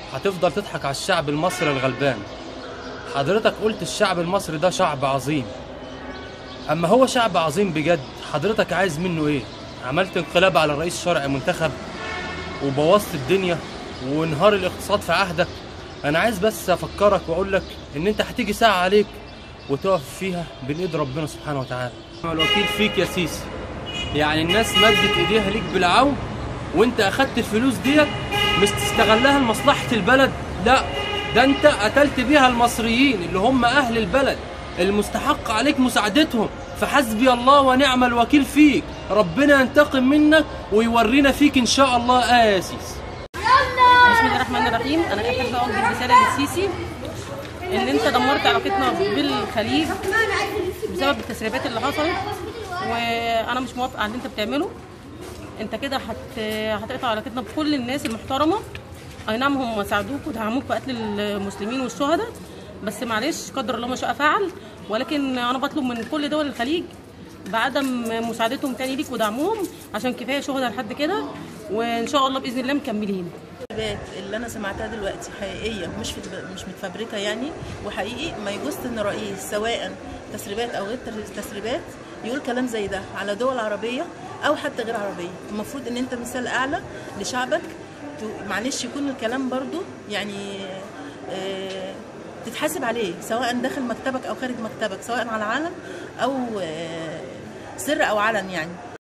هتفضل تضحك على الشعب المصري الغلبان حضرتك قلت الشعب المصري ده شعب عظيم اما هو شعب عظيم بجد حضرتك عايز منه ايه عملت انقلاب على رئيس شرعي منتخب وبوظت الدنيا وانهار الاقتصاد في عهدك انا عايز بس افكرك واقول لك ان انت هتيجي ساعه عليك وتقف فيها بين ايد ربنا سبحانه وتعالى الوكيل فيك يا سيسي يعني الناس مدت ايديها ليك بالعون وانت اخدت الفلوس ديت مش تستغلها لمصلحه البلد لا ده انت قتلت بيها المصريين اللي هم اهل البلد المستحق عليك مساعدتهم فحسبي الله ونعم الوكيل فيك ربنا ينتقم منك ويورينا فيك ان شاء الله آه يا سيسي بسم الله الرحمن الرحيم انا احب اوجه رساله للسيسي ان انت دمرت علاقتنا بالخليج بسبب التسريبات اللي حصلت وانا مش موافقه على اللي انت بتعمله انت كده هت... هتقطع علاقتنا بكل الناس المحترمه اي نعم هم ساعدوك ودعموك في قتل المسلمين والشهداء بس معلش قدر الله ما شاء فعل ولكن انا بطلب من كل دول الخليج بعدم مساعدتهم تاني ليك ودعمهم عشان كفايه شهداء لحد كده وان شاء الله باذن الله مكملين التسريبات اللي انا سمعتها دلوقتي حقيقيه مش في مش متفبركه يعني وحقيقي ما يجوز ان رئيس سواء تسريبات او غير تسريبات يقول كلام زي ده على دول عربيه او حتى غير عربيه المفروض ان انت مثال اعلى لشعبك ت- معلش يكون الكلام برضو يعني آه، تتحاسب عليه سواء داخل مكتبك او خارج مكتبك سواء على علن او آه، سر او علن يعني